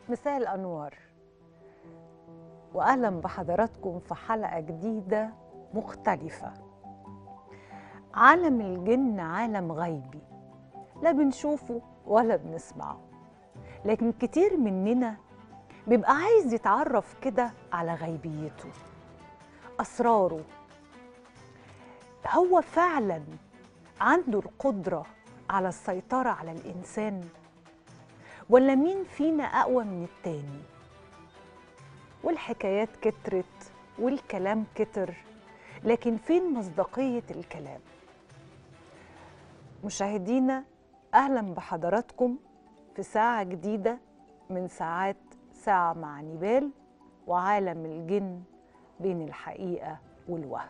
مساء الأنوار وأهلا بحضراتكم في حلقة جديدة مختلفة عالم الجن عالم غيبي لا بنشوفه ولا بنسمعه لكن كتير مننا بيبقى عايز يتعرف كده على غيبيته أسراره هو فعلا عنده القدرة على السيطرة على الإنسان ولا مين فينا أقوى من التاني والحكايات كترت والكلام كتر لكن فين مصداقية الكلام مشاهدينا أهلا بحضراتكم في ساعة جديدة من ساعات ساعة مع نبال وعالم الجن بين الحقيقة والوهم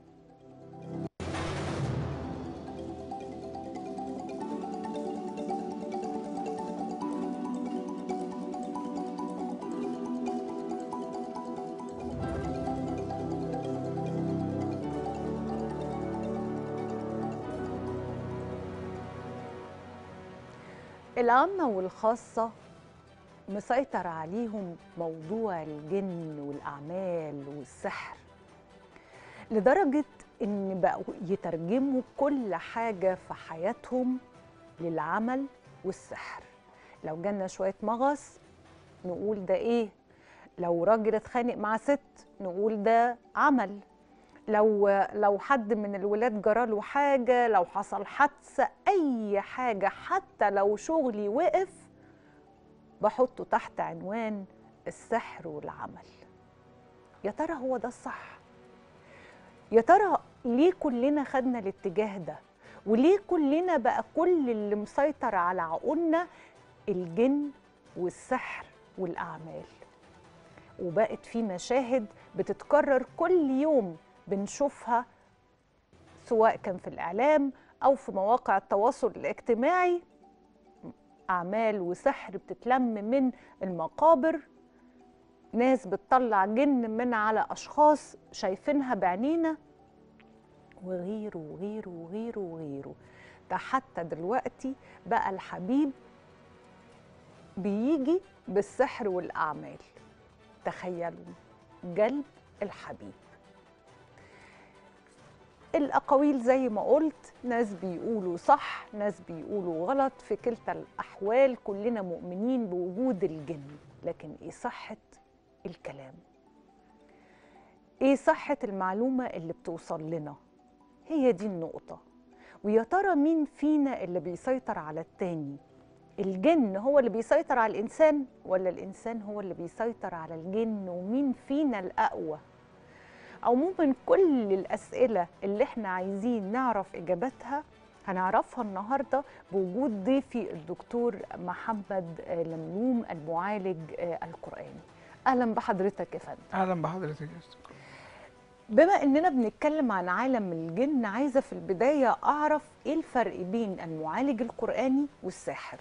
العامة والخاصة مسيطر عليهم موضوع الجن والأعمال والسحر لدرجة إن بقوا يترجموا كل حاجة في حياتهم للعمل والسحر لو جالنا شوية مغص نقول ده إيه لو راجل اتخانق مع ست نقول ده عمل لو لو حد من الولاد جراله حاجة لو حصل حادثة أي حاجة حتى لو شغلي وقف بحطه تحت عنوان السحر والعمل يا ترى هو ده الصح يا ترى ليه كلنا خدنا الاتجاه ده وليه كلنا بقى كل اللي مسيطر على عقولنا الجن والسحر والأعمال وبقت في مشاهد بتتكرر كل يوم بنشوفها سواء كان في الإعلام أو في مواقع التواصل الاجتماعي أعمال وسحر بتتلم من المقابر ناس بتطلع جن من على أشخاص شايفينها بعينينا وغيره وغيره وغيره وغيره ده حتى دلوقتي بقى الحبيب بيجي بالسحر والأعمال تخيلوا جلب الحبيب الأقاويل زي ما قلت ناس بيقولوا صح ناس بيقولوا غلط في كلتا الأحوال كلنا مؤمنين بوجود الجن لكن إيه صحة الكلام إيه صحة المعلومة اللي بتوصل لنا هي دي النقطة ويا ترى مين فينا اللي بيسيطر على التاني الجن هو اللي بيسيطر على الإنسان ولا الإنسان هو اللي بيسيطر على الجن ومين فينا الأقوى عموما كل الأسئلة اللي احنا عايزين نعرف إجاباتها هنعرفها النهاردة بوجود ضيفي الدكتور محمد لملوم المعالج القرآني أهلا بحضرتك يا فندم اهلا بحضرتك يا دكتور بما اننا بنتكلم عن عالم الجن عايزه في البدايه اعرف ايه الفرق بين المعالج القراني والساحر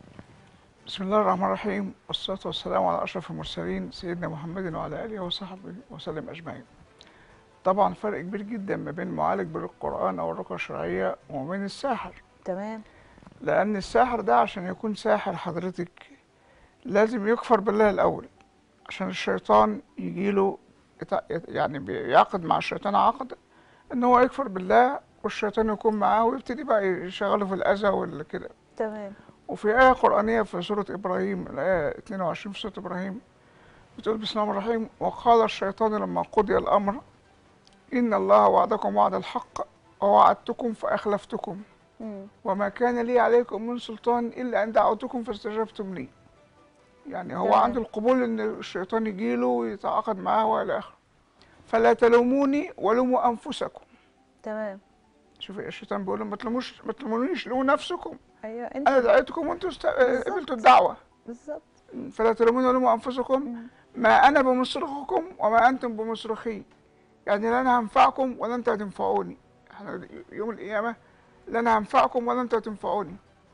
بسم الله الرحمن الرحيم والصلاه والسلام على اشرف المرسلين سيدنا محمد وعلى اله وصحبه وسلم اجمعين طبعا فرق كبير جدا ما بين معالج بالقران او الرقيه الشرعيه وما بين الساحر تمام لان الساحر ده عشان يكون ساحر حضرتك لازم يكفر بالله الاول عشان الشيطان يجيله يتع- يعني بيعقد مع الشيطان عقد ان هو يكفر بالله والشيطان يكون معاه ويبتدي بقى يشغله في الاذى والكده تمام وفي آية قرآنية في سورة إبراهيم الآية 22 في سورة إبراهيم بتقول بسم الله الرحمن الرحيم وقال الشيطان لما قضي الأمر إن الله وعدكم وعد الحق ووعدتكم فأخلفتكم مم. وما كان لي عليكم من سلطان إلا أن دعوتكم فاستجبتم لي يعني هو تمام. عنده القبول إن الشيطان يجيله ويتعاقد معاه وإلى آخره فلا تلوموني ولوموا أنفسكم تمام شوف الشيطان بيقول لهم ما تلوموش ما تلومونيش لوموا نفسكم ايوه انت أنا دعيتكم وأنتم است- بالظبط. قبلتوا الدعوة بالظبط فلا تلومون ولوموا انفسكم مم. ما انا بمصرخكم وما انتم بمصرخي يعني لا انا هنفعكم ولا انتم هتنفعوني احنا يوم القيامه لا انا هنفعكم ولا انتم هتنفعوني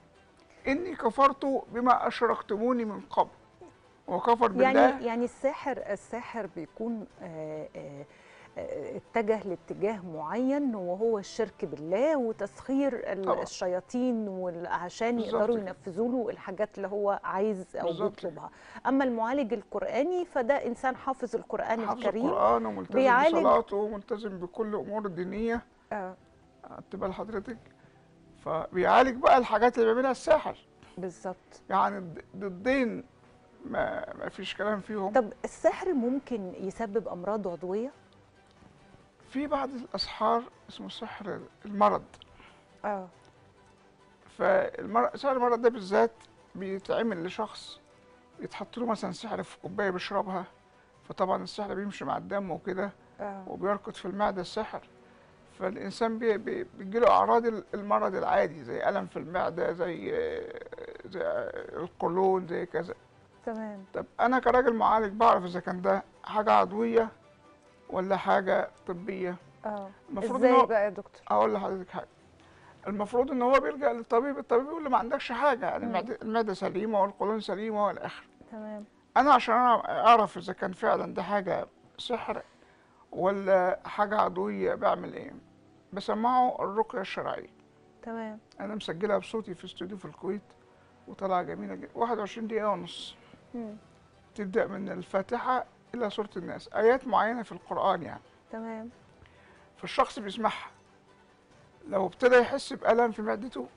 اني كفرت بما اشركتموني من قبل وكفر بالله يعني يعني الساحر الساحر بيكون آه، آه، آه، اتجه لاتجاه معين وهو الشرك بالله وتسخير ال- طبعا. الشياطين وال- عشان بالظبط يقدروا كده. ينفذوا له الحاجات اللي هو عايز او بالظبط كده. بيطلبها اما المعالج القرآني فده انسان حافظ القرآن حافظ الكريم القرآن وملتزم بيعالج- بصلاته وملتزم بكل أمور الدينية اه خدت بال حضرتك فبيعالج بقى الحاجات اللي بيعملها الساحر بالظبط يعني الض- ضدين ما ما فيش كلام فيهم طب السحر ممكن يسبب امراض عضويه في بعض الأسحار اسمه سحر المرض اه فالمرض سحر المرض ده بالذات بيتعمل لشخص يتحط له مثلا سحر في كوباية بيشربها فطبعا السحر بيمشي مع الدم وكده اه وبيركض في المعدة السحر فالإنسان بي بي بيجيله أعراض ال- المرض العادي زي ألم في المعدة زي زي القولون زي كذا تمام طب أنا كراجل معالج بعرف إذا كان ده حاجة عضوية ولا حاجة طبية اه المفروض ازاي إن هو- بقى يا دكتور أقول لحضرتك حاجة المفروض إن هو بيلجأ للطبيب الطبيب يقول له ما عندكش حاجة يعني مم. المعدة- المعدة سليمة والقولون سليمة والآخر تمام انا عشان أنا اعرف اذا كان فعلا ده حاجه سحر ولا حاجه عضويه بعمل ايه بسمعه الرقيه الشرعيه تمام انا مسجلها بصوتي في استوديو في الكويت وطلعه جميله جدا 21 دقيقه ونص مم. تبدا من الفاتحه الى سوره الناس ايات معينه في القران يعني تمام فالشخص بيسمعها لو ابتدى يحس بألم في معدته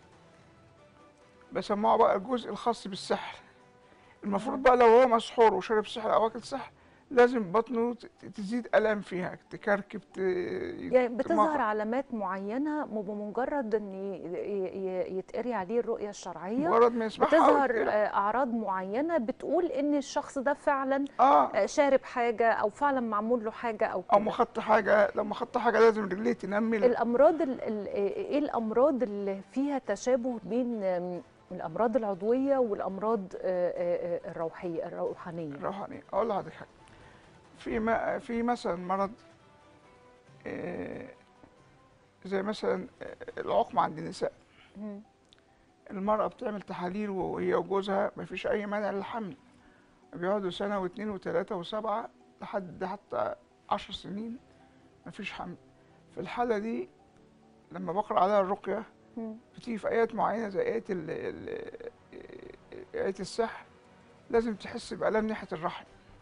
بسمعه بقى الجزء الخاص بالسحر المفروض بقى لو هو مسحور وشرب سحر أو واكل سحر لازم بطنه ت- تزيد ألم فيها تكركب ت... يعني بتظهر تمخ- علامات معينة م- بمجرد ان ي- ي- ي- يتقري عليه الرؤية الشرعية مجرد ما يسمعها بتظهر ويتقرأ. آه، اعراض معينة بتقول ان الشخص ده فعلا اه آه، شارب حاجة او فعلا معمول له حاجة او او كده ما خدت حاجه لو ما خدت حاجه لازم رجليه تنمل الامراض ال- ال- ايه الامراض اللي فيها تشابه بين آم، الامراض العضوية والامراض آه، آه، آه، الروحية الروحانية الروحانيه اقول لحضرتك حاجه في ما في مثلا مرض آه، زي مثلا آه، العقم عند النساء مم. المرأة بتعمل تحاليل وهي وجوزها مفيش أي مانع للحمل بيقعدوا سنة واتنين وتلاتة وسبعة لحد حتى عشر سنين مفيش حمل في الحالة دي لما بقرأ عليها الرقية مم. بتيجي في آيات معينة زي آية ال ال آية السحر لازم تحس بألم ناحية الرحم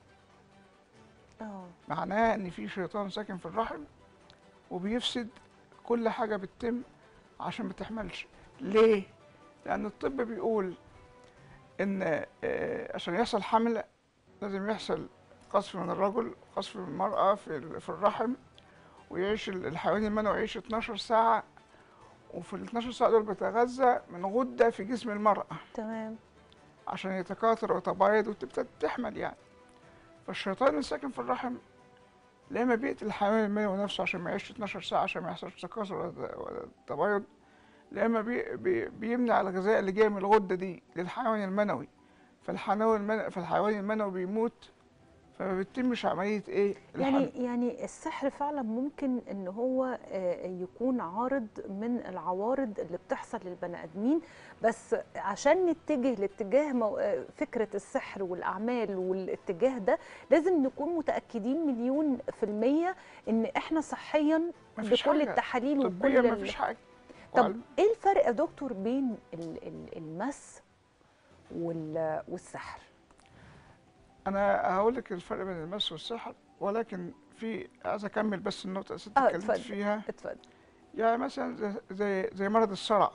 اه معناه إن في شيطان ساكن في الرحم وبيفسد كل حاجة بتتم عشان ما تحملش ليه؟ لأن الطب بيقول إن آه، عشان يحصل حمل لازم يحصل قذف من الرجل قذف من المرأة في ال- في الرحم ويعيش ال- الحيوان المنوي يعيش 12 ساعة وفي ال 12 ساعة دول بيتغذى من غدة في جسم المرأة تمام عشان يتكاثر ويتبايض وتبتدي تحمل يعني فالشيطان اللي ساكن في الرحم لا اما بيقتل الحيوان المنوي نفسه عشان ما يعيش 12 ساعة عشان ما يحصلش تكاثر ولا ولا تبايض لا اما بي بي بيمنع الغذاء اللي جاي من الغدة دي للحيوان المنوي فالحيوان المنوي فالحيوان المنوي بيموت فما بتتمش عملية ايه يعني الحمل يعني السحر فعلا ممكن ان هو آه، يكون عارض من العوارض اللي بتحصل للبني ادمين بس عشان نتجه لاتجاه مو- آه، فكره السحر والاعمال والاتجاه ده لازم نكون متاكدين مليون في الميه ان احنا صحيا مفيش بكل حاجة التحاليل طبيا وكل ما ال- فيش حاجة طب وعلم- ايه الفرق يا دكتور بين ال- ال- المس وال- والسحر انا هقول لك الفرق بين المس والسحر ولكن في عايز اكمل بس النقطة اللي ست اه اتكلمت اتفضل. فيها اتفضل يعني مثلا زي- زي زي مرض الصرع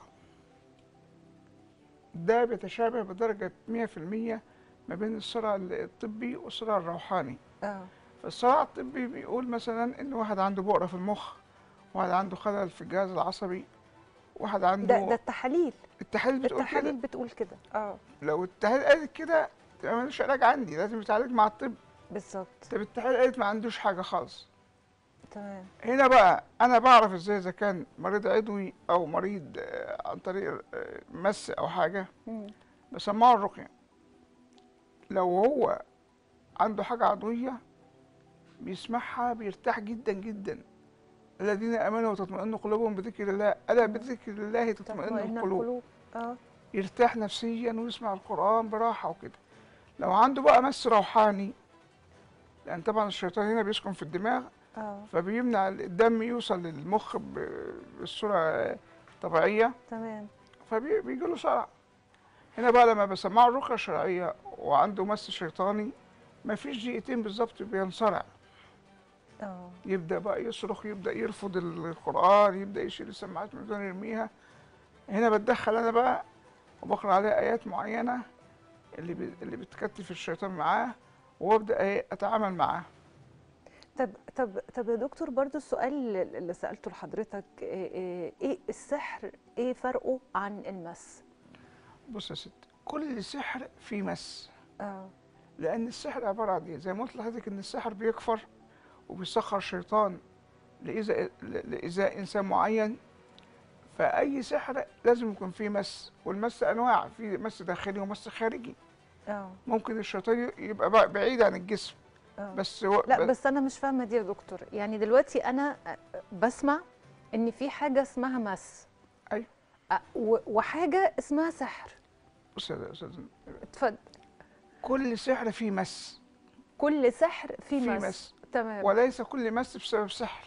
ده بيتشابه بدرجة 100% ما بين الصرع الطبي والصرع الروحاني اه فالصرع الطبي بيقول مثلا ان واحد عنده بؤرة في المخ واحد عنده خلل في الجهاز العصبي واحد عنده ده ده التحاليل التحاليل بتقول التحاليل كده بتقول كده اه لو التحاليل قالت كده يبقى ملوش علاج عندي لازم يتعالج مع الطب بالظبط طب التحاليل قالت ما عندوش حاجة خالص تمام هنا بقى انا بعرف ازاي اذا كان مريض عضوي او مريض آه، عن طريق آه، مس او حاجه مم. بسمعه الرقيه لو هو عنده حاجه عضويه بيسمعها بيرتاح جدا جدا الذين امنوا وتطمئن قلوبهم بذكر الله الا بذكر الله تطمئن تطمئن القلوب القلوب اه يرتاح نفسيا ويسمع القرآن براحة وكده لو عنده بقى مس روحاني لأن طبعا الشيطان هنا بيسكن في الدماغ اه فبيمنع الدم يوصل للمخ ب- بصوره طبيعيه تمام فبيجي له صرع هنا بقى لما بسمعه الرقيه الشرعيه وعنده مس شيطاني مفيش دقيقتين بالظبط بينصرع اه يبدا بقى يصرخ يبدا يرفض القران يبدا يشيل السماعات من دون يرميها هنا بتدخل انا بقى وبقرا عليه ايات معينه اللي بي اللي بتكتف الشيطان معاه وابدا ايه اتعامل معاه طب طب طب يا دكتور برضو السؤال اللي سألته لحضرتك ايه, إيه, إيه السحر ايه فرقه عن المس؟ بص يا ست كل سحر فيه مس اه لان السحر عباره عن ايه زي ما قلت لحضرتك ان السحر بيكفر وبيسخر شيطان لاذا لاذا انسان معين فاي سحر لازم يكون فيه مس والمس انواع في مس داخلي ومس خارجي اه ممكن الشيطان يبقى بقى بعيد عن الجسم اه بس هو لا بس انا مش فاهمه دي يا دكتور يعني دلوقتي انا بسمع ان في حاجه اسمها مس أيوة. أ- و- وحاجه اسمها سحر بص يا استاذ اتفضل كل سحر فيه مس كل سحر فيه فيه مس. مس تمام وليس كل مس بسبب سحر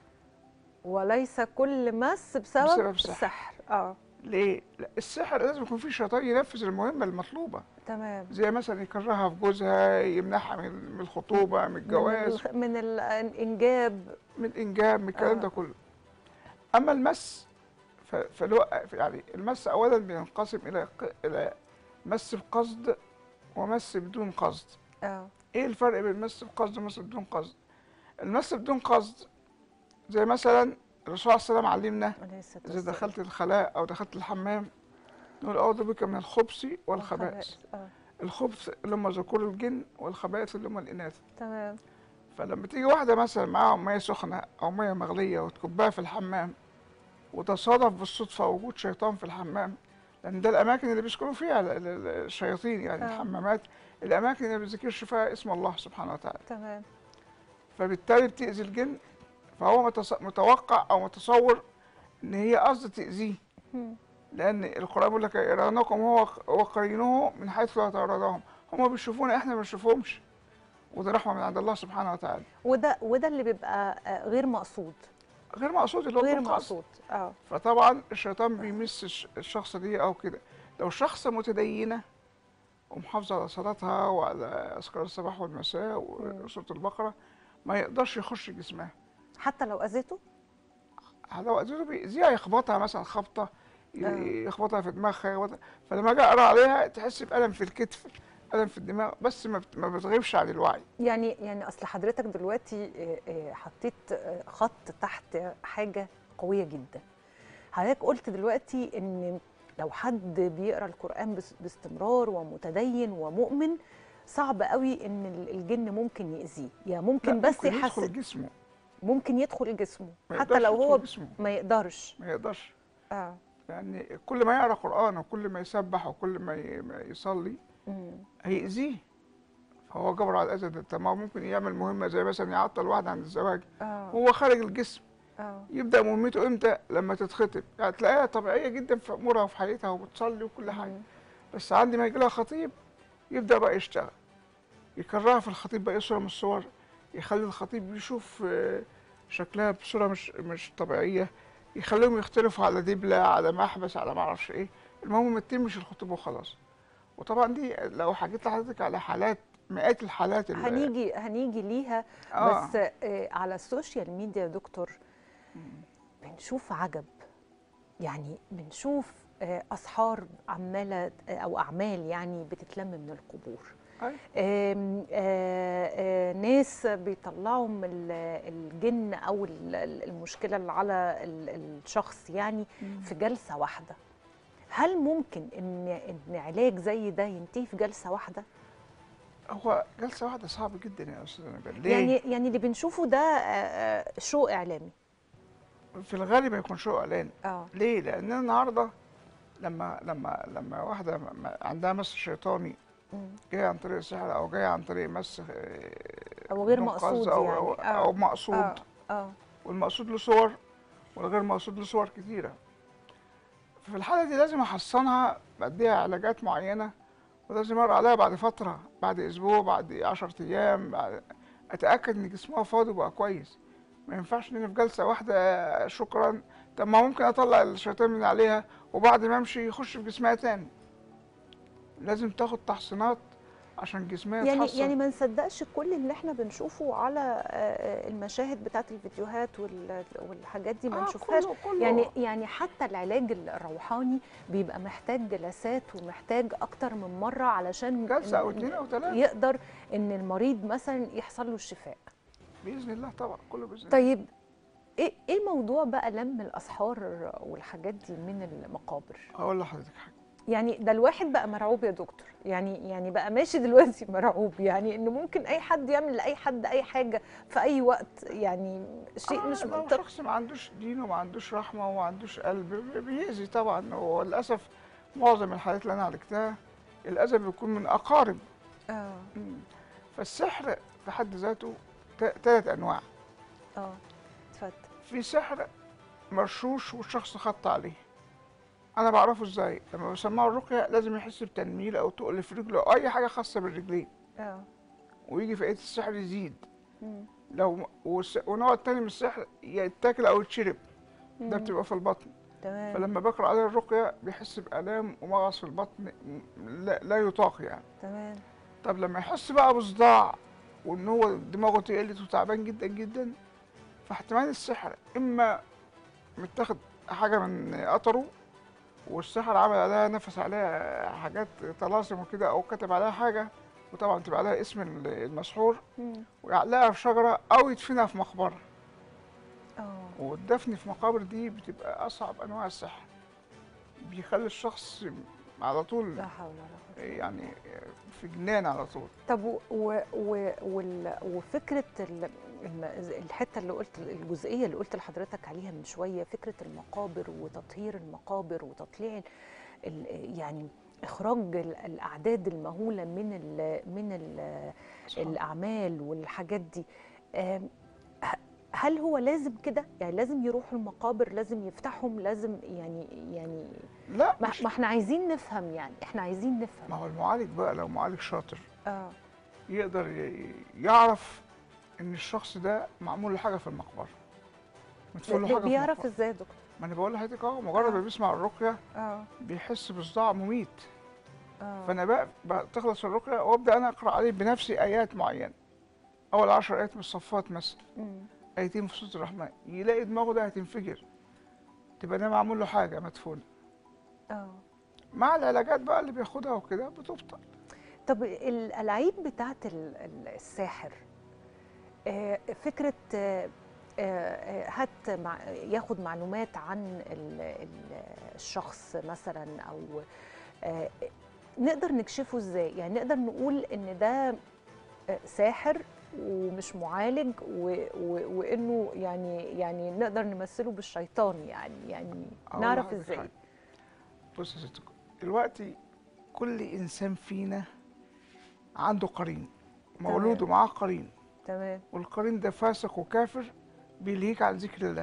وليس كل مس بسبب, بسبب سحر. السحر اه ليه؟ لا السحر لازم يكون فيه شيطان ينفذ المهمة المطلوبة تمام زي مثلا يكرهها في جوزها يمنعها من من الخطوبة من الجواز من, ال- من الانجاب من الإنجاب من الكلام آه. ده كله أما المس ف- فلو يعني المس أولا بينقسم إلى ق- إلى مس بقصد ومس بدون قصد اه ايه الفرق بين المس بقصد ومس بدون قصد المس بدون قصد زي مثلا الرسول عليه السلام علمنا عليه الصلاة اذا والسلام. دخلت الخلاء او دخلت الحمام نقول اعوذ بك من الخبث والخبائث اه الخبث اللي هم ذكور الجن والخبائث اللي هم الاناث تمام فلما تيجي واحده مثلا معاها ميه سخنه او ميه مغليه وتكبها في الحمام وتصادف بالصدفه وجود شيطان في الحمام لان ده الاماكن اللي بيسكنوا فيها ال- ال- الشياطين يعني آه. الحمامات الاماكن اللي ما بيذكرش فيها اسم الله سبحانه وتعالى تمام فبالتالي بتأذي الجن فهو متص- متوقع او متصور ان هي قصد تأذيه مم. لان القرآن بيقول لك يرونكم هو وقرينه من حيث لا ترونهم هم بيشوفونا احنا ما بنشوفهمش وده رحمه من عند الله سبحانه وتعالى وده وده اللي بيبقى آه، غير مقصود غير مقصود اللي هو غير بدون قصد. مقصود اه فطبعا الشيطان بيمس الش- الشخص دي او كده لو شخص متدينه ومحافظه على صلاتها وعلى اذكار الصباح والمساء وسوره البقره ما يقدرش يخش جسمها حتى لو اذيته لو اذيته بيأذيها يخبطها مثلا خبطه ي- آه. يخبطها في دماغها يخبطها فلما اجي اقرا عليها تحس بألم في الكتف ألم في الدماغ بس ما بت- ما بتغيبش عن الوعي يعني يعني اصل حضرتك دلوقتي آه، آه، حطيت آه، خط تحت حاجه قويه جدا حضرتك قلت دلوقتي ان لو حد بيقرا القران بس- باستمرار ومتدين ومؤمن صعب قوي ان ال- الجن ممكن يأذيه يعني ممكن لا، بس ممكن يحس يدخل جسمه ممكن يدخل جسمه ما حتى يقدرش لو هو يدخل جسمه ما يقدرش ما يقدرش اه يعني كل ما يقرا قرآن وكل ما يسبح وكل ما ي- ما يصلي مم. هيأذيه فهو جبر على الأذى ده طب ما هو ممكن يعمل مهمة زي مثلا يعطل واحد عن الزواج اه هو خارج الجسم اه يبدأ مهمته امتى لما تتخطب يعني تلاقيها طبيعية جدا في أمورها وفي حياتها وبتصلي وكل حاجة مم. بس عندي ما يجي لها خطيب يبدأ بقى يشتغل يكرهها في الخطيب بأي صورة من الصور يخلي الخطيب يشوف آه، شكلها بصورة مش مش طبيعية يخليهم يختلفوا على دبلة على محبس على معرفش ايه المهم ما تتمش الخطوبة وخلاص وطبعا دي لو حكيت لحضرتك على حالات مئات الحالات اللي هنيجي هنيجي ليها آه. بس آه على السوشيال ميديا يا دكتور بنشوف عجب يعني بنشوف آه اسحار عماله آه، او اعمال يعني بتتلم من القبور أيوة. آم، آه، آه، ناس بيطلعوا من ال- الجن او ال- ال- المشكله اللي على ال- الشخص يعني في جلسه واحده هل ممكن ان ان علاج زي ده ينتهي في جلسه واحده هو جلسة واحدة صعب جدا يا أستاذ نبيل ليه؟ يعني يعني اللي بنشوفه ده آه، آه، شو اعلامي في الغالب يكون شو إعلان اه ليه؟ لأن النهاردة لما لما لما واحدة م- م- عندها مس شيطاني مم. جاية عن طريق السحر أو جاية عن طريق مس آه، او غير بدون قصد مقصود أو يعني أو, آه. أو مقصود اه اه والمقصود له صور والغير مقصود له صور كتيرة ففي الحالة دي لازم أحصنها بديها علاجات معينة ولازم أقرأ عليها بعد فترة بعد أسبوع بعد عشرة أيام بعد أتأكد إن جسمها فاضي وبقى كويس ما ينفعش ان أنا في جلسه واحده شكرا طب ما ممكن اطلع الشيطان من عليها وبعد ما امشي يخش في جسمها تاني لازم تاخد تحصينات عشان جسمها يعني يتحسن يعني ما نصدقش كل اللي احنا بنشوفه على آه، آه، المشاهد بتاعت الفيديوهات وال- والحاجات دي ما آه، نشوفهاش كله كله يعني يعني حتى العلاج الروحاني بيبقى محتاج جلسات ومحتاج اكتر من مره علشان جلسه او إن- اتنين او تلاته يقدر ان المريض مثلا يحصل له الشفاء باذن الله طبعا كله باذن الله طيب ايه ايه الموضوع بقى لم الاسحار والحاجات دي من المقابر هقول لحضرتك حاجه يعني ده الواحد بقى مرعوب يا دكتور يعني يعني بقى ماشي دلوقتي مرعوب يعني انه ممكن اي حد يعمل لاي حد اي حاجه في اي وقت يعني شيء آه، مش لو منطقي شخص ما عندوش دين وما عندوش رحمه وما عندوش قلب بي- بيأذي طبعا وللاسف معظم الحالات اللي انا عالجتها الاذى بيكون من اقارب اه مم. فالسحر في حد ذاته ثلاث انواع اه اتفضل في سحر مرشوش والشخص خط عليه انا بعرفه ازاي لما بسمعه الرقيه لازم يحس بتنميل او تقل في رجله او اي حاجه خاصه بالرجلين اه ويجي في ايد السحر يزيد مم. لو والس- ونوع التاني من السحر يتاكل او يتشرب ده مم. بتبقى في البطن تمام فلما بقرا عليه الرقيه بيحس بالام ومغص في البطن م- لا, لا يطاق يعني تمام طب لما يحس بقى بصداع وان هو دماغه تقلت وتعبان جدا جدا فاحتمال السحر اما متاخد حاجه من قطره والسحر عمل عليها نفس عليها حاجات طلاسم وكده او كتب عليها حاجه وطبعا تبقى عليها اسم ال- المسحور مم. ويعلقها في شجره او يدفنها في مقبره اه والدفن في مقابر دي بتبقى اصعب انواع السحر بيخلي الشخص على طول لا حول ولا قوه يعني في جنان على طول طب و و و وال وفكره ال- الم- الحته اللي قلت الجزئيه اللي قلت لحضرتك عليها من شويه فكره المقابر وتطهير المقابر وتطليع ال- ال- يعني اخراج ال- الاعداد المهوله من ال من ال الاعمال والحاجات دي آم، ه- هل هو لازم كده يعني لازم يروحوا المقابر لازم يفتحهم لازم يعني يعني لا ما مش ما احنا عايزين نفهم يعني احنا عايزين ما نفهم هو المعالج بقى لو معالج شاطر اه يقدر ي- يعرف ان الشخص ده معمول له حاجه في المقبره مدفون له حاجه في بيعرف المقبره ازاي يا دكتور ما انا بقول لحضرتك اهو مجرد ما آه. بيسمع الرقيه اه بيحس بصداع مميت اه فانا بقى, بقى تخلص الرقيه وابدا انا اقرا عليه بنفسي ايات معينه اول عشر ايات من الصفات مثلا مم. ايتين في سوره الرحمن يلاقي دماغه ده هتنفجر تبقى ده معمول له حاجه مدفونه اه مع العلاجات بقى اللي بياخدها وكده بتبطل طب الالعاب بتاعت ال- ال- الساحر آه، فكره آه، آه، هات مع ياخد معلومات عن ال- ال- الشخص مثلا او آه، نقدر نكشفه ازاي يعني نقدر نقول ان ده آه، ساحر ومش معالج و و وانه يعني يعني نقدر نمثله بالشيطان يعني يعني أقول نعرف لحضرتك ازاي حاجة. بص يا ست الكل، دلوقتي كل انسان فينا عنده قرين مولود ومعاه قرين تمام والقرين ده فاسق وكافر بيلهيك عن ذكر الله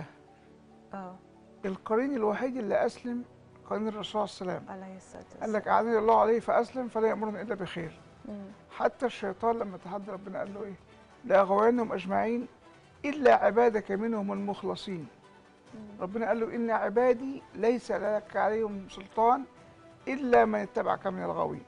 اه القرين الوحيد اللي اسلم قرين الرسول صلى الله عليه وسلم عليه الصلاه والسلام قال لك اعانني الله عليه فاسلم فلا يامرنا الا بخير مم. حتى الشيطان لما تحدى ربنا قال له ايه لاغوينهم اجمعين الا عبادك منهم المخلصين مم. ربنا قال له ان عبادي ليس لك عليهم سلطان الا من اتبعك من الغاوين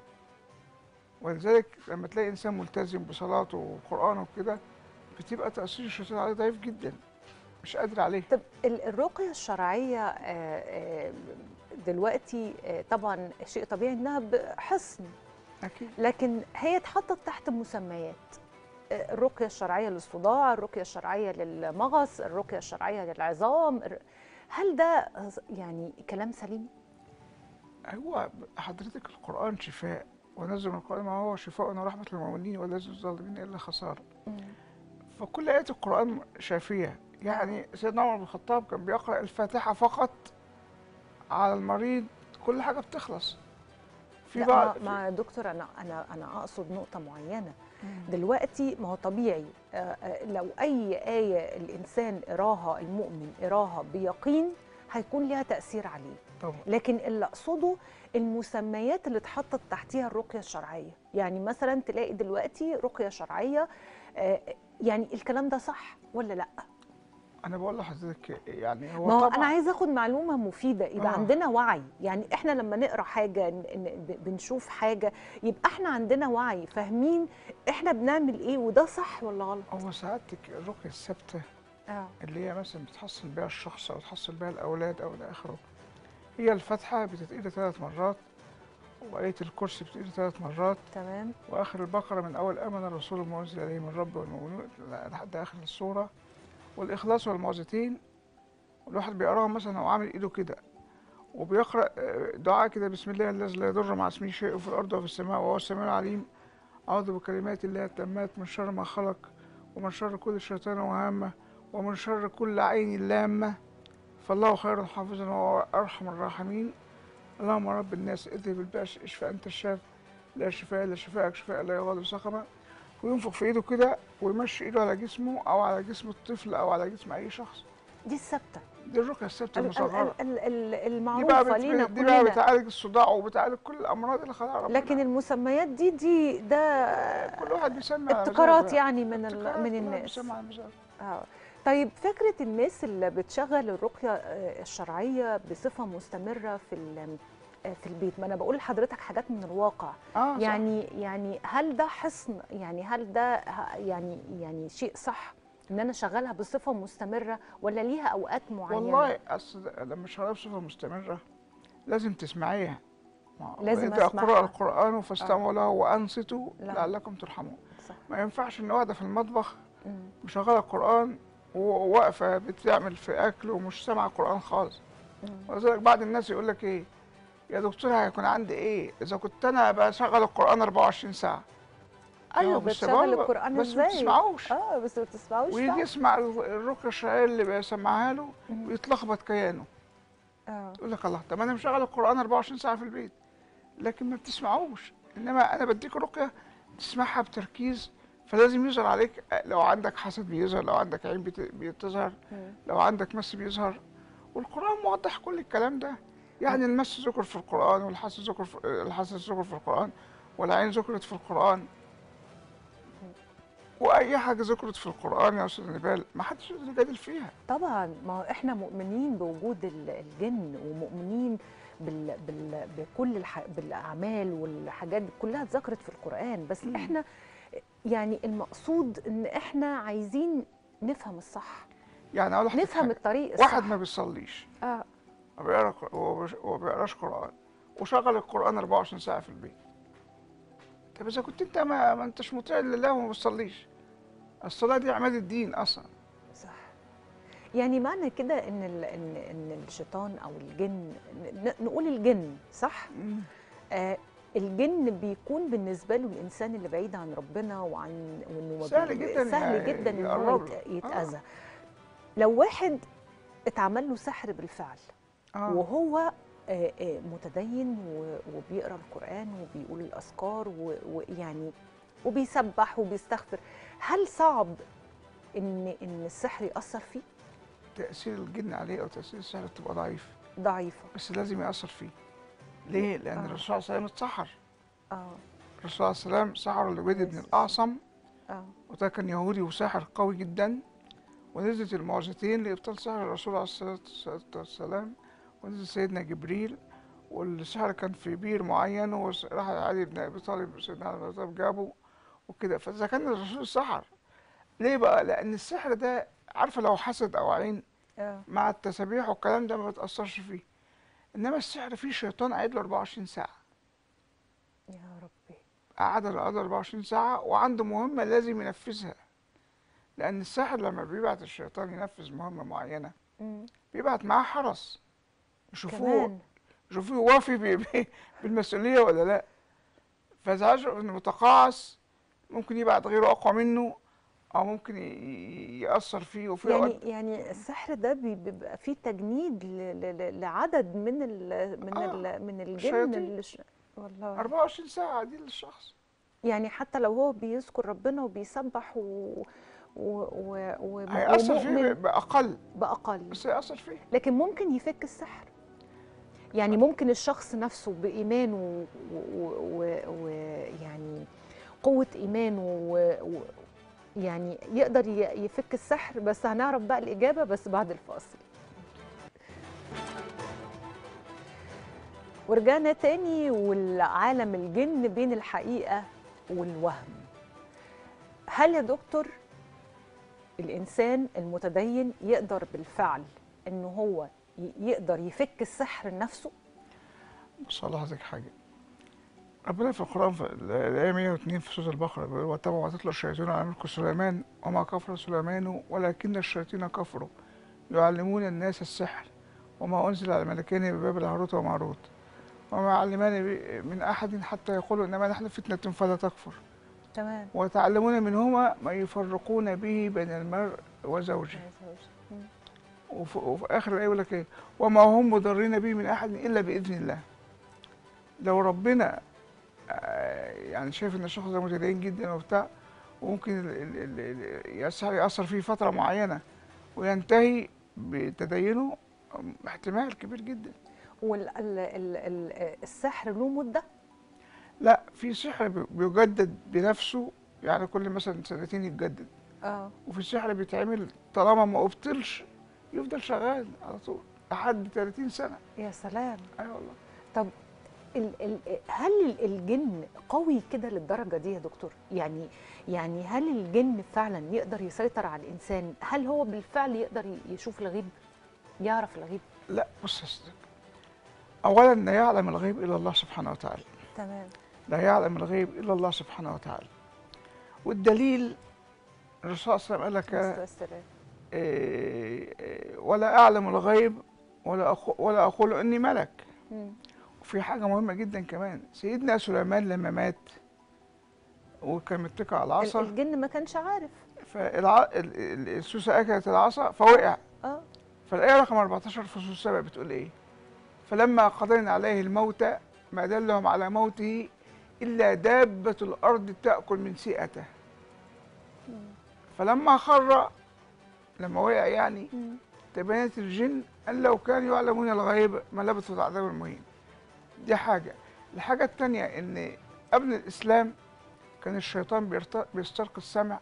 ولذلك لما تلاقي انسان ملتزم بصلاته وقرانه وكده بتبقى تاثير الشيطان عليه ضعيف جدا مش قادر عليه طب ال- الرقية الشرعية آه، آه، دلوقتي آه، طبعا شيء طبيعي انها بحصن اكيد لكن هي اتحطت تحت مسميات آه، الرقية الشرعية للصداع الرقية الشرعية للمغص الرقية الشرعية للعظام الر- هل ده يعني كلام سليم؟ هو حضرتك القران شفاء ونزل من القران ما هو شفاء ورحمه للمؤمنين ولا يزيد الظالمين الا خساره فكل ايات القران شافيه يعني سيدنا عمر بن الخطاب كان بيقرا الفاتحه فقط على المريض كل حاجه بتخلص في لا بعض مع, مع دكتور انا انا انا اقصد نقطة معينة في- دلوقتي ما هو طبيعي آه، آه، لو اي ايه الانسان قراها المؤمن قراها بيقين هيكون ليها تاثير عليه طبعا لكن اللي اقصده المسميات اللي اتحطت تحتيها الرقيه الشرعيه يعني مثلا تلاقي دلوقتي رقيه شرعيه آه، يعني الكلام ده صح ولا لا انا بقول لحضرتك يعني هو ما هو طبعا انا عايزه اخد معلومه مفيده يبقى آه. عندنا وعي يعني احنا لما نقرا حاجه ن- ن- ب- بنشوف حاجه يبقى احنا عندنا وعي فاهمين احنا بنعمل ايه وده صح ولا غلط هو سعادتك الرقيه الثابته اه اللي هي مثلا بتحصل بيها الشخص او تحصل بيها الاولاد او الى اخره هي الفاتحه بتتقري ثلاث مرات وآية الكرسي بتتقري ثلاث مرات تمام واخر البقره من اول امن الرسول المنزل اليه من رب والمؤمنون لحد اخر السوره والاخلاص والمعوذتين والواحد بيقراهم مثلا هو عامل ايده كده وبيقرا آه، دعاء كده بسم الله الذي لا يضر مع اسمه شيء في الارض وفي السماء وهو السميع العليم اعوذ بكلمات الله التامات من شر ما خلق ومن شر كل شيطان وهامه ومن شر كل عين لامه فالله خير حافظا وهو ارحم الراحمين اللهم رب الناس اذهب الباس اشفى انت الشافي لا شفاء الا شفاءك شفاء لا يغادر سقما وينفخ في ايده كده ويمشي ايده على جسمه او على جسم الطفل او على جسم اي شخص دي الثابته دي الرقيه الثابته ال- المصغره ال- ال- ال- دي بقى المعروفه لينا بت... دي بقى كلنا بتعالج الصداع وبتعالج كل الامراض اللي خلقها ربنا لكن المسميات دي دي ده كل واحد بيسمي على ابتكارات مزاجه. يعني من ابتكارات، ال- من كل واحد الناس بيسمي على مزاجه. اه طيب فكرة الناس اللي بتشغل الرقية آه، الشرعية بصفة مستمرة في ال- آه، في البيت ما انا بقول لحضرتك حاجات من الواقع اه صح. يعني يعني هل ده حصن يعني هل ده ه- يعني يعني شيء صح ان انا اشغلها بصفة مستمرة ولا ليها اوقات معينة والله اصل لما شغاله بصفه مستمره لازم تسمعيها ما- لازم وإذا أسمعها. قرأ القرآن فاستمعوا له وأنصتوا لا. لعلكم ترحمون صح ما ينفعش إن واحدة في المطبخ مم. مشغلة القرآن وواقفة بتعمل في أكل ومش سامعة القرآن خالص مم. ولذلك بعض الناس يقول لك إيه يا دكتور هيكون عندي إيه إذا كنت أنا بشغل القرآن 24 ساعة أيوة، بس بتشغل برضه- القرآن بس ما إزاي؟ بتسمعوش اه بس ما بتسمعوش ويجي فعلا. يسمع الرقية الشرعية اللي بيسمعها له مم. ويتلخبط كيانه اه يقول لك الله طب انا مشغل القران 24 ساعه في البيت لكن ما بتسمعوش انما انا بديك رقيه تسمعها بتركيز فلازم يظهر عليك لو عندك حسد بيظهر لو عندك عين بت- بتظهر مم. لو عندك مس بيظهر والقران موضح كل الكلام ده يعني المس ذكر في القران والحسد ذكر في الحسد ذكر في القران والعين ذكرت في القران واي حاجه ذكرت في القران يا استاذ نبال ما حدش يقدر يجادل فيها طبعا ما هو احنا مؤمنين بوجود ال- الجن ومؤمنين بال بال بكل الح بالاعمال والحاجات دي كلها اتذكرت في القران بس مم. احنا يعني المقصود ان احنا عايزين نفهم الصح يعني اقول لحضرتك نفهم حاجة. الطريق الصح واحد ما بيصليش اه وبيقرا وما بيقراش قرآن وشغل القرآن 24 ساعة في البيت. طب إذا كنت أنت ما, ما أنتش مطيع لله وما بتصليش. الصلاة دي عماد الدين أصلا. صح يعني معنى كده ان ال ان ان الشيطان او الجن ن- نقول الجن صح آه الجن بيكون بالنسبه له الانسان اللي بعيد عن ربنا وعن وانه سهل بي- جداً سهل ي- جدا ان هو يقرب يت- له. يتاذى لو واحد اتعمل له سحر بالفعل آه. وهو آه، آه، متدين و- وبيقرا القران وبيقول الاذكار و- ويعني وبيسبح وبيستغفر هل صعب ان ان السحر ياثر فيه تأثير الجن عليه أو تأثير السحر بتبقى ضعيف ضعيفه بس لازم يأثر فيه. ليه؟ لأن آه. الرسول صلى الله عليه وسلم اتسحر. اه الرسول صلى الله عليه وسلم سحر لبيد بن الأعصم اه وده كان يهودي وساحر قوي جدا ونزلت المعجزتين لإبطال سحر الرسول عليه الصلاة والسلام ونزل سيدنا جبريل والسحر كان في بير معين وراح علي بن أبي طالب سيدنا علي بن أبي طالب جابه وكده فإذا كان الرسول سحر ليه بقى؟ لأن السحر ده عارفة لو حسد أو عين اه مع التسابيح والكلام ده ما بتأثرش فيه إنما السحر فيه شيطان قاعد له 24 ساعة يا ربي قعد القعد 24 ساعة وعنده مهمة لازم ينفذها لأن الساحر لما بيبعت الشيطان ينفذ مهمة معينة مم. بيبعت معاه حرس يشوفوه كمان يشوفوه وافي ب- ب- بالمسؤولية ولا لا فإذا يشعر إنه متقاعس ممكن يبعت غيره أقوى منه أو ممكن ي- ي- يأثر فيه وفي يعني أوقات يعني السحر ده بي- بيبقى فيه تجنيد ل- ل- ل- لعدد من ال من آه، ال من الجن الشياطين. اللي ش... والله 24 ساعة دي للشخص يعني حتى لو هو بيذكر ربنا وبيسبح و و و و هيأثر فيه ومؤمن بأقل بأقل بس هيأثر فيه لكن ممكن يفك السحر يعني ممكن الشخص نفسه بإيمانه ويعني قوة إيمانه و... و... يعني يقدر ي- يفك السحر بس هنعرف بقى الإجابة بس بعد الفاصل ورجعنا تاني والعالم الجن بين الحقيقة والوهم هل يا دكتور الإنسان المتدين يقدر بالفعل إنه هو ي- يقدر يفك السحر لنفسه؟ بص على حضرتك حاجة ربنا في القرآن في الآية 102 في سورة البقرة بيقول واتبعوا ما تتلو الشياطين على ملك سليمان وما كفر سليمان ولكن الشياطين كفروا يعلمون الناس السحر وما أنزل على الملكين ببابل هاروت وماروت وما علمان ب- من أحد حتى يقولوا إنما نحن فتنة فلا تكفر تمام ويتعلمون منهما ما يفرقون به بين المرء وزوجه وفي, وفي اخر الايه يقول لك ايه وما هم مضرين به من احد الا باذن الله لو ربنا آه، يعني شايف ان الشخص ده متدين جدا وبتاع وممكن ال- ال- ال- ال- يأثر يأثر فيه فترة معينة وينتهي بتدينه أم، احتمال كبير جدا والسحر له مدة؟ لا في سحر بي- بيجدد بنفسه يعني كل مثلا سنتين يتجدد اه وفي سحر بيتعمل طالما ما أبطلش يفضل شغال على طول لحد 30 سنة يا سلام اي أيوة والله طب ال ال هل ال- الجن قوي كده للدرجه دي يا دكتور يعني يعني هل الجن فعلا يقدر يسيطر على الانسان هل هو بالفعل يقدر ي- يشوف الغيب يعرف الغيب لا بص يا صديقي اولا لا يعلم الغيب الا الله سبحانه وتعالى تمام لا يعلم الغيب الا الله سبحانه وتعالى والدليل الرسول صلى الله عليه وسلم قال لك السلام إيه، إيه، ولا اعلم الغيب ولا أخو ولا اقول اني ملك مم. وفي حاجه مهمه جدا كمان سيدنا سليمان لما مات وكان متكئ على ال- العصا الجن ما كانش عارف فالسوسه اكلت العصا فوقع اه فالآية رقم 14 في سورة السبع بتقول إيه؟ فلما قضينا عليه الموت ما دلهم على موته إلا دابة الأرض تأكل من سئته فلما خر لما وقع يعني مم. تبينت الجن أن لو كانوا يعلمون الغيب ما لبثوا في العذاب المهين دي حاجة الحاجة التانية إن قبل الإسلام كان الشيطان بيرت- بيسترق السمع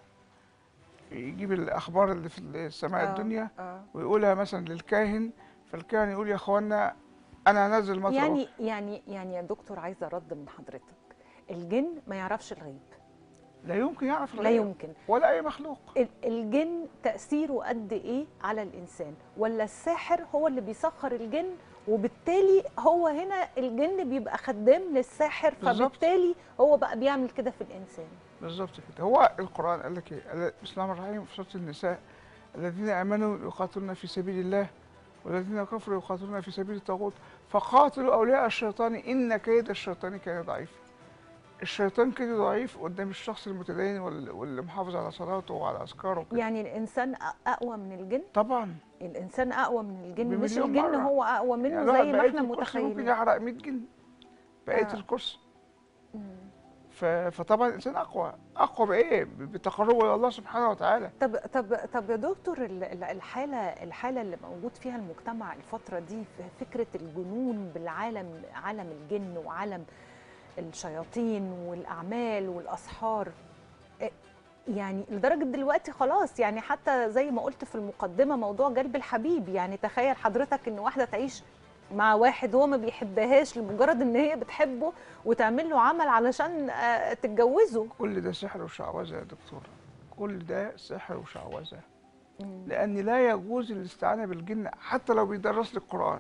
يجيب الأخبار اللي في السماء آه، الدنيا اه ويقولها مثلا للكاهن فالكاهن يقول يا اخوانا انا هنزل مطر يعني يعني يعني يا دكتور عايزه رد من حضرتك الجن ما يعرفش الغيب لا يمكن يعرف لا الغيب يمكن ولا اي مخلوق ال- الجن تأثيره قد إيه على الإنسان ولا الساحر هو اللي بيسخر الجن وبالتالي هو هنا الجن بيبقى خدام للساحر بالظبط. فبالتالي هو بقى بيعمل كده في الإنسان بالظبط كده هو القران قال لك ايه قال بسم الله الرحمن الرحيم في سوره النساء الذين امنوا يقاتلون في سبيل الله والذين كفروا يقاتلون في سبيل الطاغوت فقاتلوا اولياء الشيطان ان كيد الشيطان كان ضعيف الشيطان كده ضعيف قدام الشخص المتدين وال- واللي محافظ على صلاته وعلى اذكاره وكده. يعني الإنسان أ- أقوى من الجن طبعا الإنسان أقوى من الجن مش بمليون الجن مرة. هو أقوى منه يعني الواحد زي ما بقية احنا الكرسي ممكن متخيلين يحرق 100 جن بقيه آه. الكرسي مم. ف- فطبعا الانسان اقوى اقوى بايه ب- بتقربه الى الله سبحانه وتعالى طب طب طب يا دكتور ال- ال- الحاله الحاله اللي موجود فيها المجتمع الفتره دي في فكره الجنون بالعالم عالم الجن وعالم الشياطين والاعمال والاسحار إيه، يعني لدرجه دلوقتي خلاص يعني حتى زي ما قلت في المقدمه موضوع جلب الحبيب يعني تخيل حضرتك ان واحده تعيش مع واحد هو ما بيحبهاش لمجرد ان هي بتحبه وتعمل له عمل علشان آه، تتجوزه كل ده سحر وشعوذه يا دكتور كل ده سحر وشعوذه مم. لان لا يجوز الاستعانه بالجن حتى لو بيدرس لي القران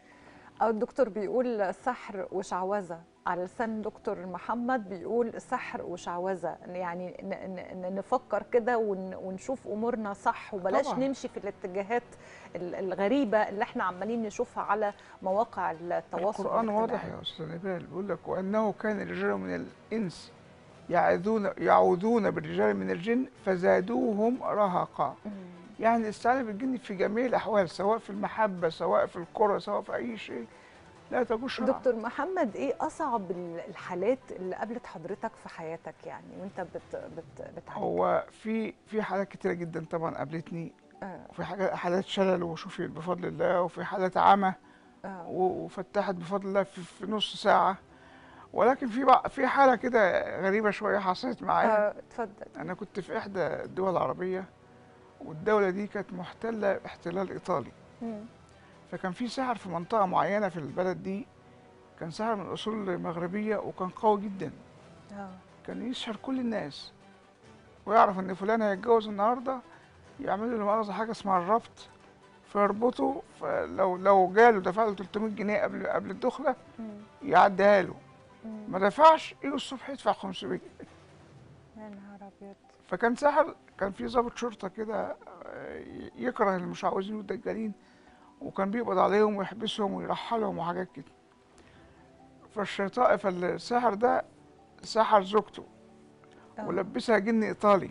أو الدكتور بيقول سحر وشعوذة على لسان دكتور محمد بيقول سحر وشعوذة يعني ن- ن- ن- نفكر كده ون- ونشوف أمورنا صح وبلاش طبعاً. نمشي في الاتجاهات ال- الغريبة اللي احنا عمالين نشوفها على مواقع التواصل القران واضح الاجتماعي. يا استاذ نبيل بيقول لك وانه كان رجال من الانس يعوذون يعوذون بالرجال من الجن فزادوهم رهقا مم. يعني الاستعانه بالجن في جميع الاحوال سواء في المحبه سواء في الكره سواء في اي شيء لا تجوز شرعا دكتور محمد ايه أصعب ال- الحالات اللي قابلت حضرتك في حياتك يعني وانت بت بت بتعالج هو في في حالات كتيره جدا طبعا قابلتني آه وفي حاجات حالات شلل وشفيت بفضل الله وفي حالات عمى آه و- وفتحت بفضل الله في, في نص ساعه ولكن في بقى في حاله كده غريبه شويه حصلت معايا آه، اتفضل انا كنت في احدى الدول العربيه والدوله دي كانت محتله احتلال ايطالي مم. فكان في ساحر في منطقه معينه في البلد دي كان ساحر من اصول مغربيه وكان قوي جدا اه كان يسحر كل الناس ويعرف ان فلان هيتجوز النهارده يعملوا له مؤاخذه حاجه اسمها الربط فيربطه فلو لو جاله دفع له 300 جنيه قبل قبل الدخله مم. يعديها له مم. ما دفعش يجي الصبح يدفع 500 يا نهار ابيض فكان ساحر كان في ضابط شرطه كده آه، يكره المشعوذين والدجالين وكان بيقبض عليهم ويحبسهم ويرحلهم وحاجات كده فالشيطان فالساحر ده سحر زوجته آه. ولبسها جن ايطالي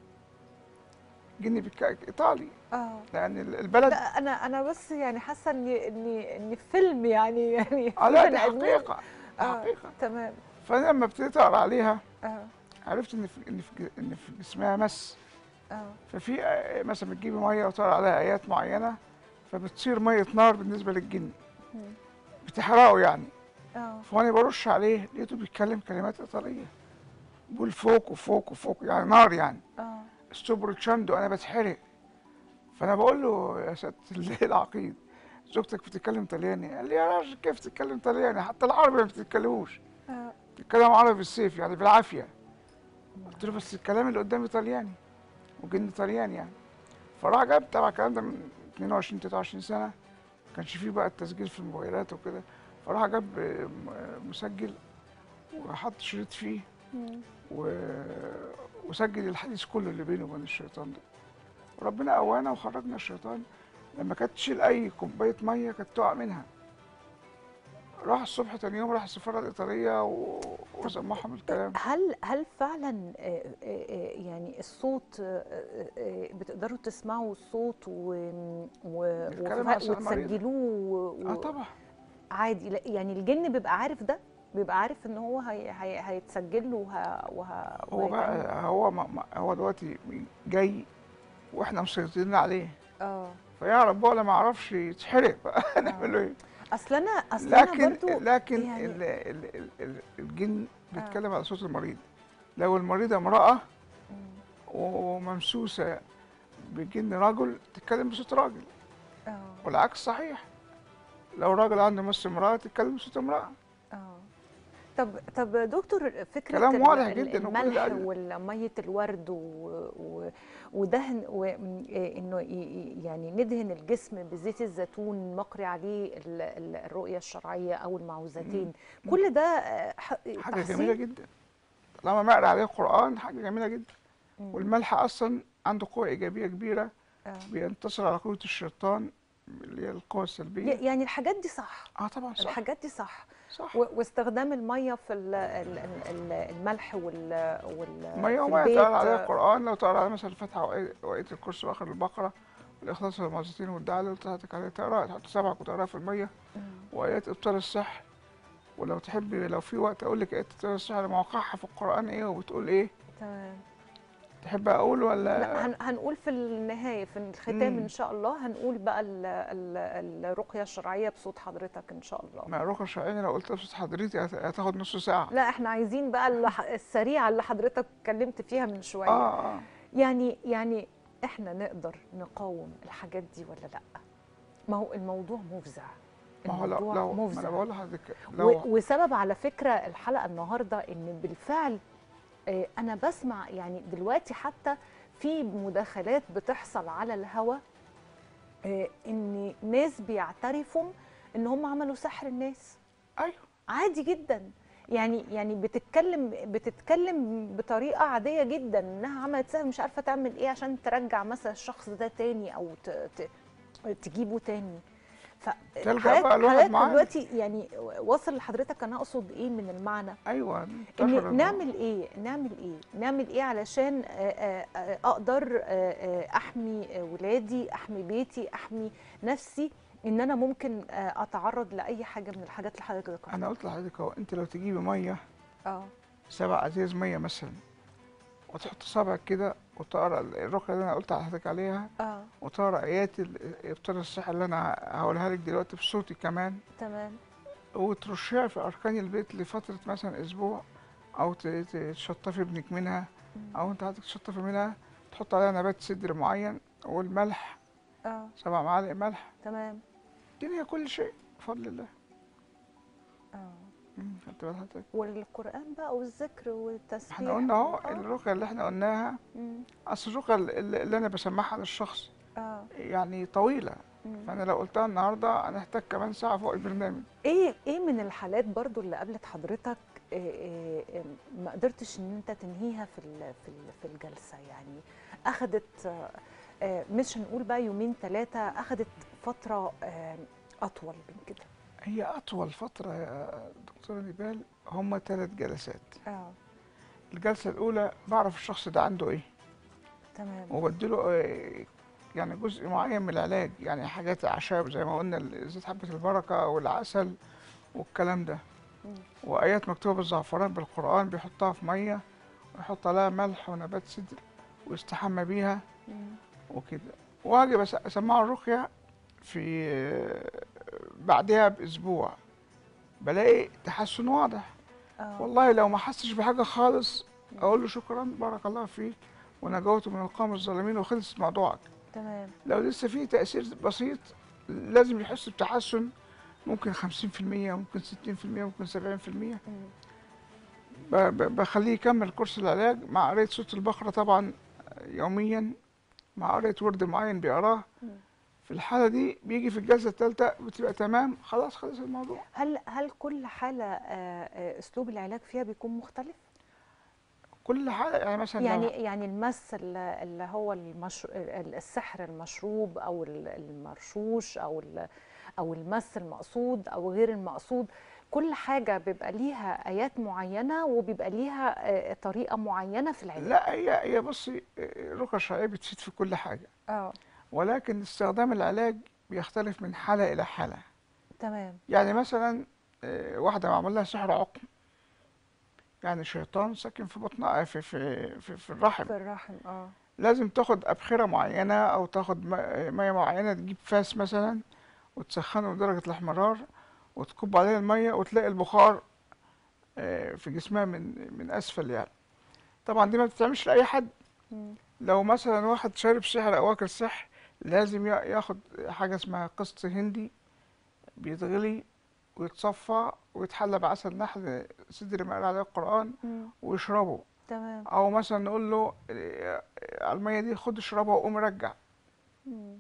جن بك... ايطالي اه لان ال- البلد لا انا انا بس يعني حاسه ان ان ان فيلم يعني يعني اه لا في دي بني آدمين. حقيقه دي آه. حقيقه تمام فانا لما ابتديت اقرا عليها اه عرفت ان في ان في ان في جسمها مس اه ففي آه، مثلا بتجيبي ميه وتقرا عليها ايات معينه فبتصير ميه نار بالنسبه للجن مم. بتحرقه يعني اه فانا برش عليه لقيته بيتكلم كلمات ايطاليه بيقول فوق وفوق وفوق يعني نار يعني اه استبرد شندو انا بتحرق فانا بقول له يا سياده الله العقيد زوجتك بتتكلم طلياني قال لي يا راجل كيف تتكلم طلياني حتى العربي ما بتتكلموش اه بتتكلم عربي بالسيف يعني بالعافيه قلت له بس الكلام اللي قدامي طلياني وجن طلياني يعني فراح جاب طبعا الكلام ده من 22 23 سنه ما كانش فيه بقى التسجيل في الموبايلات وكده فراح جاب آه، م- مسجل وحط شريط فيه مم. و... وسجل الحديث كله اللي بينه وبين الشيطان ده وربنا قوانا وخرجنا الشيطان لما كانت تشيل اي كوبايه ميه كانت تقع منها راح الصبح تاني يوم راح السفاره الايطاليه و... وسمعهم الكلام هل هل فعلا آه، آه، آه، يعني الصوت آه، آه، آه، بتقدروا تسمعوا الصوت و و بيتكلم وف- على أسرار مريضة. وتسجلوه و- اه طبعا عادي لا يعني الجن بيبقى عارف ده بيبقى عارف ان هو هي هي هيتسجل له وه... وه... هو وهيتعمل- بقى هو ما ما- هو دلوقتي جاي واحنا مسيطرين عليه اه فيعرف بقى ولا ما يعرفش يتحرق بقى هنعمل له ايه اصل انا اصل انا لكن برضو لكن يعني- ال ال ال ال الجن بيتكلم على صوت المريض لو المريضة امرأة مم. وممسوسة بجن رجل تتكلم بصوت راجل اه والعكس صحيح لو راجل عنده مس امرأة تتكلم بصوت امرأة اه طب طب دكتور فكره كلام ال- واضح ال- جداً وكل الملح ده- والميه الورد و... و... ودهن وانه يعني ندهن الجسم بزيت الزيتون مقري عليه ال- ال- الرؤيه الشرعيه او المعوذتين كل ده آه، ح- حاجة تحسين؟ جميلة جدا لما مقرأ عليه القرآن حاجة جميلة جدا مم. والملح أصلا عنده قوة إيجابية كبيرة آه. بينتصر على قوة الشيطان اللي هي القوة السلبية ي- يعني الحاجات دي صح اه طبعا صح الحاجات دي صح صح و- واستخدام الميه في ال- ال- ال- الملح وال وال مية في ومية البيت، تقرا عليها آه، القرآن لو تقرا عليها مثلا الفاتحة وآية- وآية الكرسي وآخر البقرة والإخلاص والمعوذتين والدعاء اللي قلت عليه تقراها تحط سبعك وتقراها في المية مم. وآيات إبطال السحر ولو تحبي لو في وقت أقول لك آيات إبطال السحر مواقعها في القرآن إيه وبتقول إيه تمام تحب أقول ولا لا هن هنقول في النهايه في الختام مم. ان شاء الله هنقول بقى ال- ال- الرقيه الشرعيه بصوت حضرتك ان شاء الله ما رقى الشرعية لو قلت بصوت حضرتك هت- هتاخد نص ساعة لا احنا عايزين بقى الح- السريعه اللي حضرتك اتكلمت فيها من شويه آه آه يعني يعني احنا نقدر نقاوم الحاجات دي ولا لا ما هو الموضوع مفزع ما هو لو الموضوع لو ما مفزع أنا بقول لحضرتك و- لو وسبب على فكره الحلقه النهارده ان بالفعل آه، انا بسمع يعني دلوقتي حتى في مداخلات بتحصل على الهوا آه، ان ناس بيعترفوا ان هم عملوا سحر الناس أيوه عادي جدا يعني يعني بتتكلم بتتكلم بطريقه عاديه جدا انها عملت سحر مش عارفه تعمل ايه عشان ترجع مثلا الشخص ده تاني او ت... ت... تجيبه تاني ف تلجأ بقى الواحد معاه. دلوقتي يعني واصل لحضرتك انا اقصد ايه من المعنى أيوه انتشر ان الموضوع. نعمل ايه نعمل ايه نعمل ايه علشان آه، آه، آه، اقدر آه، آه، احمي آه، ولادي احمي بيتي احمي نفسي ان انا ممكن آه، اتعرض لاي حاجه من الحاجات اللي حضرتك ذكرتها أنا قلت لحضرتك أهو أنت لو تجيبي مية اه سبع ازاز ميه مثلا وتحط صابعك كده وتقرا الرقيه اللي انا قلت لحضرتك عليها اه وتقرا ايات ال- ابطال السحر اللي انا هقولها لك دلوقتي بصوتي كمان تمام وترشيها في اركان البيت لفتره مثلا اسبوع او ت- ت- تشطفي ابنك منها او انت عايزك تشطفي منها تحط عليها نبات سدر معين والملح اه سبع معالق ملح تمام الدنيا كل شيء بفضل الله اه مم، خدت بال حضرتك والقران بقى والذكر والتسبيح احنا قلنا اهو آه. الرقيه اللي احنا قلناها مم. اصل الرقيه اللي اللي انا بسمعها للشخص اه يعني طويله مم. فانا لو قلتها النهارده هنحتاج كمان ساعه فوق البرنامج ايه ايه من الحالات برضو اللي قابلت حضرتك إيه إيه إيه ما قدرتش ان انت تنهيها في ال- في ال- في الجلسه يعني اخذت آه، آه، مش هنقول بقى يومين ثلاثه اخذت فتره آه، اطول من كده هي اطول فتره يا دكتوره نبال هم ثلاث جلسات اه الجلسه الاولى بعرف الشخص ده عنده ايه تمام وبديله آه، يعني جزء معين من العلاج يعني حاجات اعشاب زي ما قلنا ال- زيت حبه البركه والعسل والكلام ده مم. وايات مكتوبه بالزعفران بالقران بيحطها في ميه ويحط عليها ملح ونبات سدر ويستحمى بيها مم. وكده واجي بس اسمعه الرقيه في آه، بعدها باسبوع بلاقي تحسن واضح اه والله لو ما حسش بحاجه خالص اقول له شكرا بارك الله فيك ونجوت من القوم الظالمين وخلص موضوعك تمام لو لسه فيه تأثير بسيط لازم يحس بتحسن ممكن 50% ممكن 60% ممكن 70% مم. ب- ب- بخليه يكمل كورس العلاج مع قراية سورة البقرة طبعا يوميا مع قراية ورد معين بيقراه مم. في الحالة دي بيجي في الجلسة الثالثة بتبقى تمام خلاص خلص الموضوع هل هل كل حاله آه، آه، اسلوب العلاج فيها بيكون مختلف؟ كل حالة يعني مثلا لو- يعني يعني المس ال- اللي هو المش... ال- السحر المشروب او ال- المرشوش او ال- او المس المقصود او غير المقصود كل حاجه بيبقى ليها ايات معينه وبيبقى ليها آه، طريقه معينه في العلاج لا هي هي بصي الرقى الشرعية بتفيد في كل حاجة اه ولكن استخدام العلاج بيختلف من حالة إلى حالة تمام يعني مثلا آه، واحدة معمول لها سحر عقم يعني شيطان ساكن في بطنها في في في, في الرحم في الرحم اه لازم تاخد أبخرة معينة أو تاخد م- مية معينة تجيب فاس مثلا وتسخنه لدرجة الاحمرار وتكب عليه المية وتلاقي البخار آه، في جسمها من من أسفل يعني طبعا دي ما بتتعملش لأي حد مم. لو مثلا واحد شارب سحر أو واكل سحر لازم يا- ياخد حاجة اسمها قسط هندي بيتغلي ويتصفى ويتحلى بعسل نحل سدر ما قال عليه القرآن مم. ويشربه تمام أو مثلا نقول له آه، على المية دي خد اشربها وقوم رجع مم.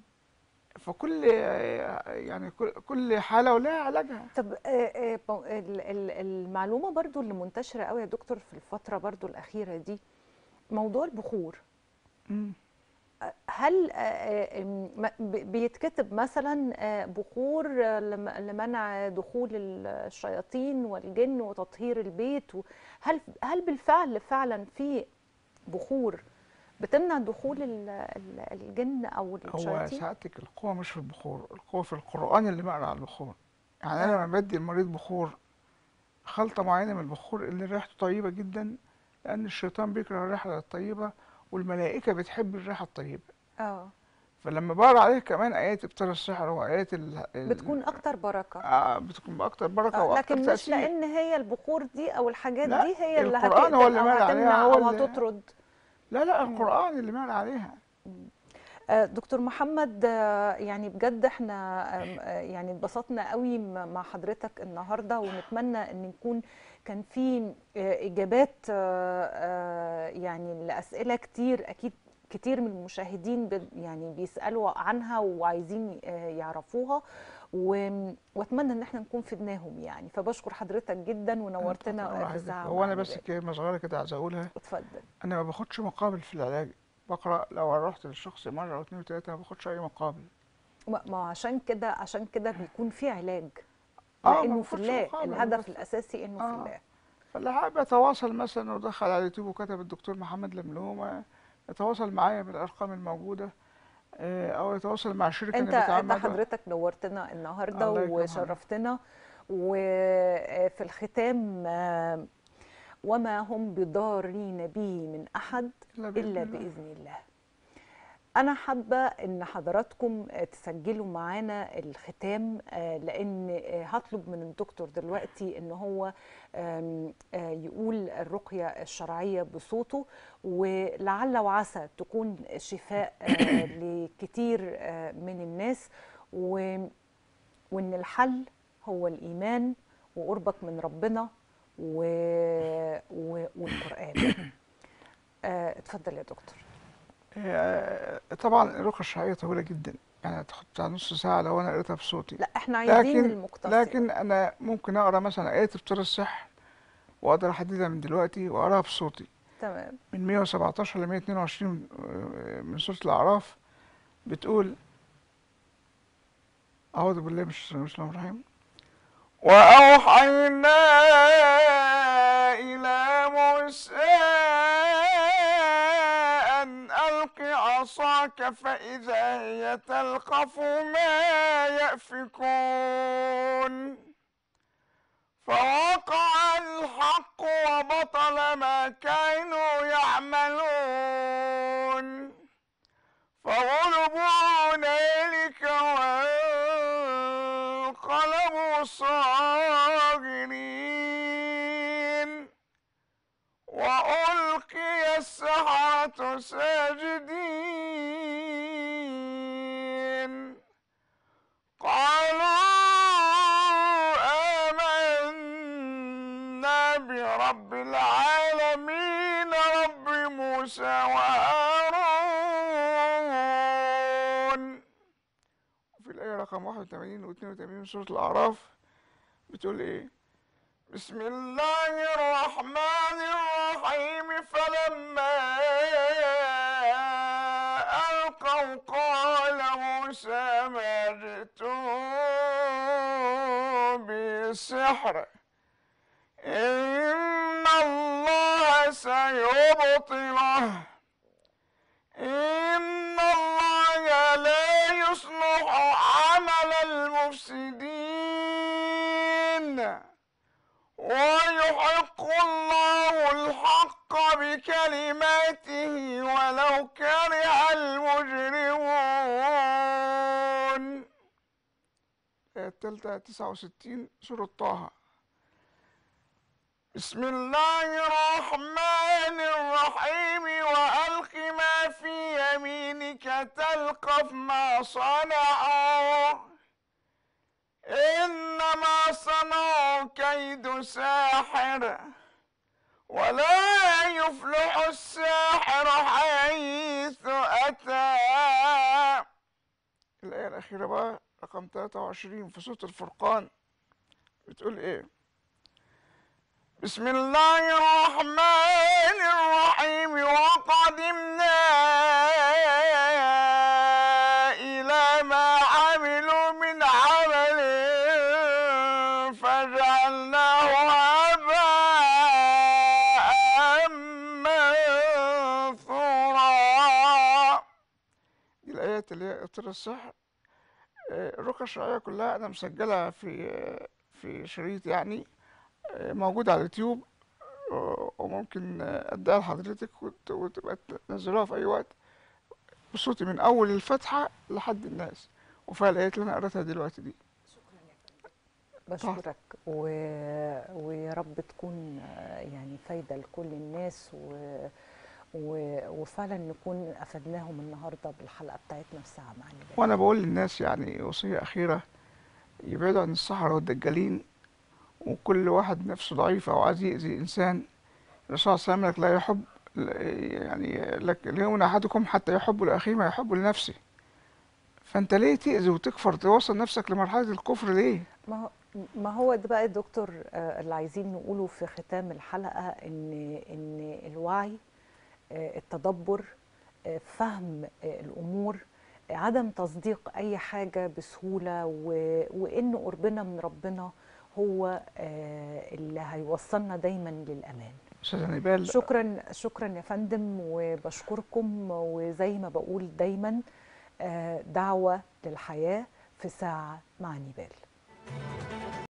فكل يعني كل- كل حالة ولها علاجها طب آه، آه، بو- ال- ال- المعلومه برضو اللي منتشره قوي يا دكتور في الفتره برضو الاخيره دي موضوع البخور مم. هل آه، آه، م- ب- بيتكتب مثلا آه، بخور آه، لم- لمنع دخول ال- الشياطين والجن وتطهير البيت و- هل هل بالفعل فعلا في بخور بتمنع دخول ال- ال- الجن او هو الشياطين؟ سعادتك القوة مش في البخور القوة في القرآن اللي مقرأ على البخور يعني أنا لما بدي المريض بخور خلطة معينة من البخور اللي ريحته طيبة جدا لأن الشيطان بيكره الريحة الطيبة والملائكة بتحب الريحة الطيبة اه فلما بقرا عليه كمان آيات ابطال السحر وآيات ال... ال- بتكون اكتر بركه آه بتكون بأكتر بركة آه، وأكتر لكن مش تأثير لان هي البخور دي او الحاجات لا، دي هي اللي القرآن هو هتقتل اللي او مال عليها، هتمنع هو او اللي- هتطرد لا لا القرآن اللي مقرأ عليها آه، دكتور محمد آه، يعني بجد احنا آم، آه، يعني اتبسطنا قوي م- مع حضرتك النهارده ونتمنى ان نكون كان في آه، اجابات آه، آه، يعني لاسئله كتير اكيد كتير من المشاهدين ب- يعني بيسالوا عنها وعايزين آه، يعرفوها و- واتمنى ان احنا نكون فدناهم يعني فبشكر حضرتك جدا ونورتنا الله في يحفظك. الساعه هو مع أنا بس النبات. كلمة صغيرة كده عايز أقولها اتفضل انا ما باخدش مقابل في العلاج بقرا لو رحت للشخص مره او اتنين وتلاته ما باخدش اي مقابل ما ما هو عشان كده عشان كده بيكون في علاج آه، ما لانه في باخدش الله مقابل، الهدف بس- الاساسي انه في آه. الله فاللي حابب يتواصل مثلا ودخل على اليوتيوب وكتب الدكتور محمد لملومه يتواصل معايا بالارقام الموجوده آه، او يتواصل مع الشركه انت اللي انت بتعمل حضرتك نورتنا النهارده الله يكرمك. وشرفتنا وفي الختام آه، وما هم بضارين به من احد الا باذن الا الله باذن الله أنا حابة إن حضراتكم آه، تسجلوا معانا الختام آه، لأن آه، هطلب من الدكتور دلوقتي إن هو آم، آه، يقول الرقية الشرعية بصوته ولعل وعسى تكون شفاء آه، لكتير آه، من الناس و- وإن الحل هو الإيمان وقربك من ربنا و... و... والقرآن آه، اتفضل يا دكتور هي طبعا الرقية الشرعية طويلة جدا يعني هتاخد بتاع نص ساعة لو أنا قريتها بصوتي لا احنا عايزين لكن المقتصر لكن أنا ممكن أقرأ مثلا آية إبطال السحر وأقدر أحددها من دلوقتي وأقراها بصوتي تمام من 117 ل 122 آه، من سورة الأعراف بتقول أعوذ بالله من الشيطان الرجيم، بسم الله الرحمن الرحيم وأوحينا إلى موسى أن ألق عصاك فإذا هي تلقف ما يأفكون فوقع الحق وبطل ما كانوا يعملون فغلبوا هنالك وانقلبوا صاغرين وألقي السحرة ساجدين قالوا آمنا برب العالمين رب موسى وهارون وفي الآية رقم 81 و 82 من سورة الأعراف بتقول إيه بسم الله الرحمن الرحيم فلما ألقوا قال موسى ما جئتم بالسحر إن الله سيبطله إن الله لا يصلح عمل المفسدين ويحق الله الحق بكلماته ولو كره المجرمون الآية التالتة 69 سورة طه بسم الله الرحمن الرحيم وألق ما في يمينك تلقف ما صنعوا إنما صنعوا كيد ساحر ولا يفلح الساحر حيث أتى الآية الأخيرة بقى رقم 23 في سورة الفرقان بتقول إيه بسم الله الرحمن الرحيم وقدمنا إلى ما عملوا من عمل فجعلناه هباء منثورا دي الآيات اللي هي إبطال السحر آه، الرقى الشرعية كلها أنا مسجلها في آه، في شريط يعني آه، موجود على اليوتيوب آه، وممكن آه، أديها لحضرتك وت- وتبقى تنزلوها في أي وقت بصوتي من أول الفتحة لحد الناس وفيها الآيات اللي أنا قريتها دلوقتي دي بشكرك و... ويا رب تكون آه، يعني فايدة لكل الناس و... و... وفعلا نكون أفدناهم النهاردة بالحلقة بتاعتنا في ساعة مع النبي وأنا بقول للناس يعني وصية أخيرة يبعدوا عن السحرة والدجالين وكل واحد نفسه ضعيفة أو عايز يأذي إنسان الرسول صلى الله عليه وسلم لك لا يحب يعني لك ليؤمن أحدكم حتى يحب لأخيه ما يحب لنفسه فأنت ليه تأذي وتكفر توصل نفسك لمرحلة الكفر ليه؟ ما هو ما هو ده بقى يا دكتور آه، اللي عايزين نقوله في ختام الحلقة إن إن الوعي آه، التدبر آه، فهم آه، الأمور آه، عدم تصديق أي حاجة بسهولة و- وإن قربنا من ربنا هو آه، اللي هيوصلنا دايما للأمان أستاذة نبال شكرا شكرا يا فندم وبشكركم وزي ما بقول دايما آه، دعوة للحياة في ساعة مع نيبال